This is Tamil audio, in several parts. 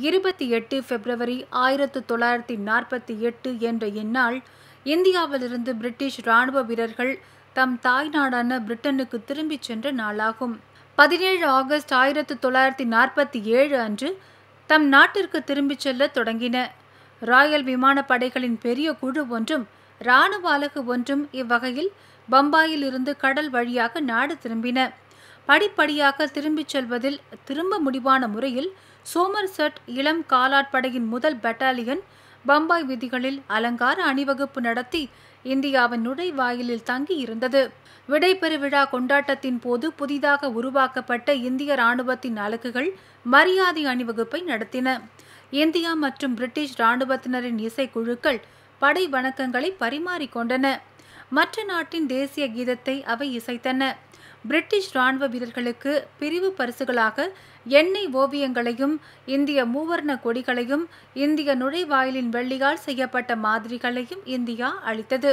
இருபத்தி எட்டு பிப்ரவரி ஆயிரத்து தொள்ளாயிரத்தி நாற்பத்தி எட்டு என்ற இந்நாள் இந்தியாவிலிருந்து பிரிட்டிஷ் இராணுவ வீரர்கள் தம் தாய்நாடான பிரிட்டனுக்கு திரும்பிச் சென்ற நாளாகும் பதினேழு ஆகஸ்ட் ஆயிரத்து தொள்ளாயிரத்தி நாற்பத்தி ஏழு அன்று தம் நாட்டிற்கு திரும்பிச் செல்ல தொடங்கின ராயல் விமானப்படைகளின் பெரிய குழு ஒன்றும் இராணுவ அலகு ஒன்றும் இவ்வகையில் பம்பாயில் இருந்து கடல் வழியாக நாடு திரும்பின படிப்படியாக திரும்பிச் செல்வதில் திரும்ப முடிவான முறையில் சோமர்செட் இளம் காலாட்படையின் முதல் பெட்டாலியன் பம்பாய் விதிகளில் அலங்கார அணிவகுப்பு நடத்தி இந்தியாவின் நுழைவாயிலில் தங்கி இருந்தது விடைபெறு விழா கொண்டாட்டத்தின் போது புதிதாக உருவாக்கப்பட்ட இந்திய ராணுவத்தின் அலகுகள் மரியாதை அணிவகுப்பை நடத்தின இந்தியா மற்றும் பிரிட்டிஷ் இராணுவத்தினரின் இசைக்குழுக்கள் படை வணக்கங்களை பரிமாறிக்கொண்டன மற்ற நாட்டின் தேசிய கீதத்தை அவை இசைத்தன பிரிட்டிஷ் இராணுவ வீரர்களுக்கு பிரிவு பரிசுகளாக எண்ணெய் ஓவியங்களையும் இந்திய மூவர்ண கொடிகளையும் இந்திய நுழைவாயிலின் வெள்ளியால் செய்யப்பட்ட மாதிரிகளையும் இந்தியா அளித்தது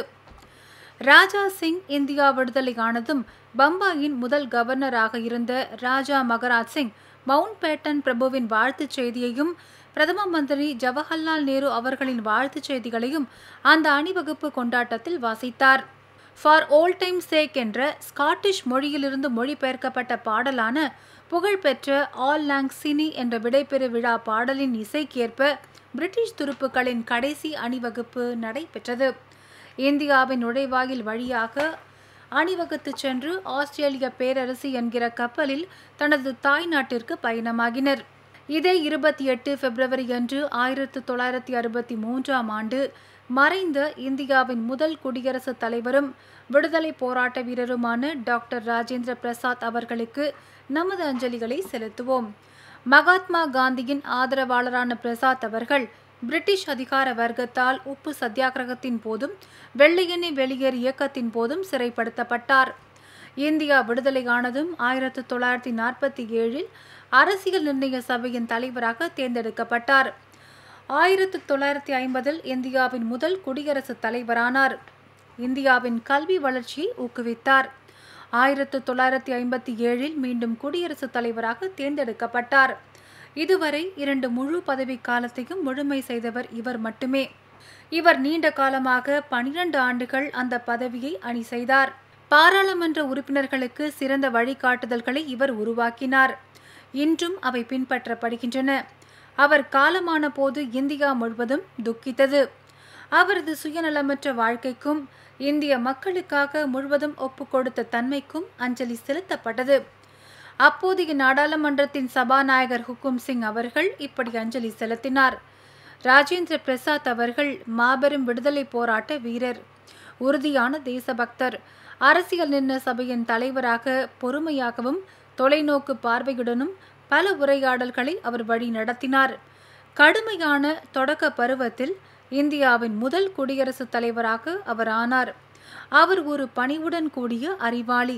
ராஜா சிங் இந்தியா விடுதலையானதும் பம்பாயின் முதல் கவர்னராக இருந்த ராஜா மகராஜ் சிங் மவுண்ட் பேட்டன் பிரபுவின் வாழ்த்துச் செய்தியையும் பிரதம மந்திரி ஜவஹர்லால் நேரு அவர்களின் வாழ்த்துச் செய்திகளையும் அந்த அணிவகுப்பு கொண்டாட்டத்தில் வாசித்தார் ஃபார் ஓல் டைம் சேக் என்ற ஸ்காட்டிஷ் மொழியிலிருந்து மொழிபெயர்க்கப்பட்ட பாடலான புகழ்பெற்ற ஆல் லாங் சினி என்ற விடைபெறு விழா பாடலின் இசைக்கேற்ப பிரிட்டிஷ் துருப்புக்களின் கடைசி அணிவகுப்பு நடைபெற்றது இந்தியாவின் நுழைவாயில் வழியாக அணிவகுத்து சென்று ஆஸ்திரேலிய பேரரசு என்கிற கப்பலில் தனது தாய் நாட்டிற்கு பயணமாகினர் இதே இருபத்தி எட்டு பிப்ரவரி அன்று ஆயிரத்து தொள்ளாயிரத்தி அறுபத்தி மூன்றாம் ஆண்டு மறைந்த இந்தியாவின் முதல் குடியரசுத் தலைவரும் விடுதலை போராட்ட வீரருமான டாக்டர் ராஜேந்திர பிரசாத் அவர்களுக்கு நமது அஞ்சலிகளை செலுத்துவோம் மகாத்மா காந்தியின் ஆதரவாளரான பிரசாத் அவர்கள் பிரிட்டிஷ் அதிகார வர்க்கத்தால் உப்பு சத்தியாகிரகத்தின் போதும் வெள்ளையெண்ணெய் வெளியேறு இயக்கத்தின் போதும் சிறைப்படுத்தப்பட்டார் இந்தியா விடுதலையானதும் ஆயிரத்து தொள்ளாயிரத்தி நாற்பத்தி ஏழில் அரசியல் நிர்ணய சபையின் தலைவராக தேர்ந்தெடுக்கப்பட்டார் ஆயிரத்து தொள்ளாயிரத்தி ஐம்பதில் இந்தியாவின் முதல் குடியரசுத் தலைவரானார் இந்தியாவின் கல்வி வளர்ச்சியை ஊக்குவித்தார் ஆயிரத்து தொள்ளாயிரத்தி ஐம்பத்தி ஏழில் மீண்டும் குடியரசுத் தலைவராக தேர்ந்தெடுக்கப்பட்டார் இதுவரை இரண்டு முழு பதவி காலத்தையும் முழுமை செய்தவர் இவர் மட்டுமே இவர் நீண்ட காலமாக பனிரெண்டு ஆண்டுகள் அந்த பதவியை அணி செய்தார் பாராளுமன்ற உறுப்பினர்களுக்கு சிறந்த வழிகாட்டுதல்களை இவர் உருவாக்கினார் இன்றும் அவை பின்பற்றப்படுகின்றன அவர் காலமான போது இந்தியா முழுவதும் துக்கித்தது அவரது சுயநலமற்ற வாழ்க்கைக்கும் இந்திய மக்களுக்காக முழுவதும் ஒப்புக்கொடுத்த தன்மைக்கும் அஞ்சலி செலுத்தப்பட்டது அப்போதைய நாடாளுமன்றத்தின் சபாநாயகர் ஹுக்கும் சிங் அவர்கள் இப்படி அஞ்சலி செலுத்தினார் ராஜேந்திர பிரசாத் அவர்கள் மாபெரும் விடுதலை போராட்ட வீரர் உறுதியான தேசபக்தர் அரசியல் நிர்ணய சபையின் தலைவராக பொறுமையாகவும் தொலைநோக்கு பார்வையுடனும் பல உரையாடல்களை அவர் வழி நடத்தினார் கடுமையான தொடக்க பருவத்தில் இந்தியாவின் முதல் குடியரசுத் தலைவராக அவர் ஆனார் அவர் ஒரு பணிவுடன் கூடிய அறிவாளி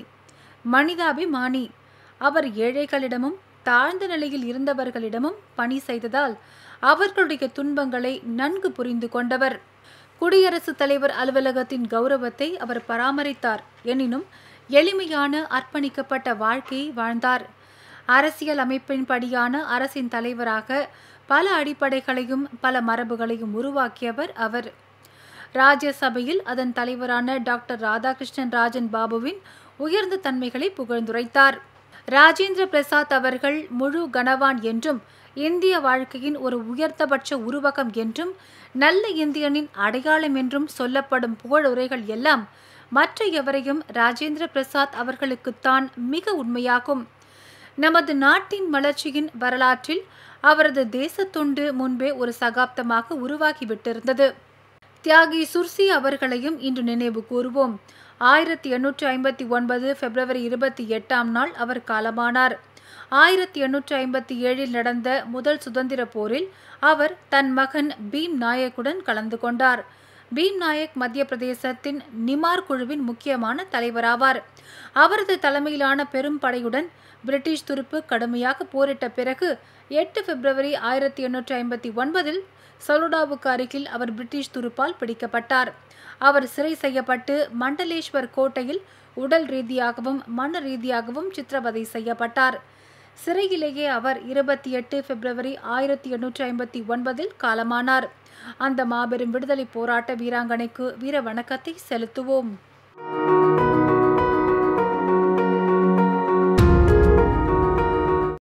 மனிதாபிமானி அவர் ஏழைகளிடமும் தாழ்ந்த நிலையில் இருந்தவர்களிடமும் பணி செய்ததால் அவர்களுடைய துன்பங்களை நன்கு புரிந்து கொண்டவர் குடியரசுத் தலைவர் அலுவலகத்தின் கௌரவத்தை அவர் பராமரித்தார் எனினும் எளிமையான அர்ப்பணிக்கப்பட்ட வாழ்க்கையை வாழ்ந்தார் அரசியல் அமைப்பின்படியான அரசின் தலைவராக பல அடிப்படைகளையும் பல மரபுகளையும் உருவாக்கியவர் அவர் ராஜ்யசபையில் அதன் தலைவரான டாக்டர் ராதாகிருஷ்ணன் ராஜன் பாபுவின் உயர்ந்த தன்மைகளை புகழ்ந்துரைத்தார் ராஜேந்திர பிரசாத் அவர்கள் முழு கனவான் என்றும் இந்திய வாழ்க்கையின் ஒரு உயர்த்தபட்ச உருவகம் என்றும் நல்ல இந்தியனின் அடையாளம் என்றும் சொல்லப்படும் புகழுரைகள் எல்லாம் மற்ற எவரையும் ராஜேந்திர பிரசாத் அவர்களுக்குத்தான் மிக உண்மையாகும் நமது நாட்டின் வளர்ச்சியின் வரலாற்றில் அவரது தேசத்துண்டு முன்பே ஒரு சகாப்தமாக உருவாகிவிட்டிருந்தது தியாகி சுர்சி அவர்களையும் இன்று நினைவு கூறுவோம் ஆயிரத்தி எண்ணூற்றி ஐம்பத்தி ஒன்பது பிப்ரவரி இருபத்தி எட்டாம் நாள் அவர் காலமானார் ஆயிரத்தி எண்ணூற்றி ஐம்பத்தி ஏழில் நடந்த முதல் சுதந்திர போரில் அவர் தன் மகன் பீம் நாயக்குடன் கலந்து கொண்டார் பீம் நாயக் மத்திய பிரதேசத்தின் நிமார் குழுவின் முக்கியமான தலைவராவார் அவரது தலைமையிலான பெரும் படையுடன் பிரிட்டிஷ் துருப்பு கடுமையாக போரிட்ட பிறகு எட்டு பிப்ரவரி ஆயிரத்தி எண்ணூற்றி ஐம்பத்தி ஒன்பதில் சலுடாவுக்கு அருகில் அவர் பிரிட்டிஷ் துருப்பால் பிடிக்கப்பட்டார் அவர் சிறை செய்யப்பட்டு மண்டலேஸ்வர் கோட்டையில் உடல் ரீதியாகவும் மன ரீதியாகவும் சித்திரவதை செய்யப்பட்டார் சிறையிலேயே அவர் இருபத்தி எட்டு பிப்ரவரி ஆயிரத்தி எண்ணூற்றி ஐம்பத்தி ஒன்பதில் காலமானார் அந்த மாபெரும் விடுதலை போராட்ட வீராங்கனைக்கு வீர வணக்கத்தை செலுத்துவோம்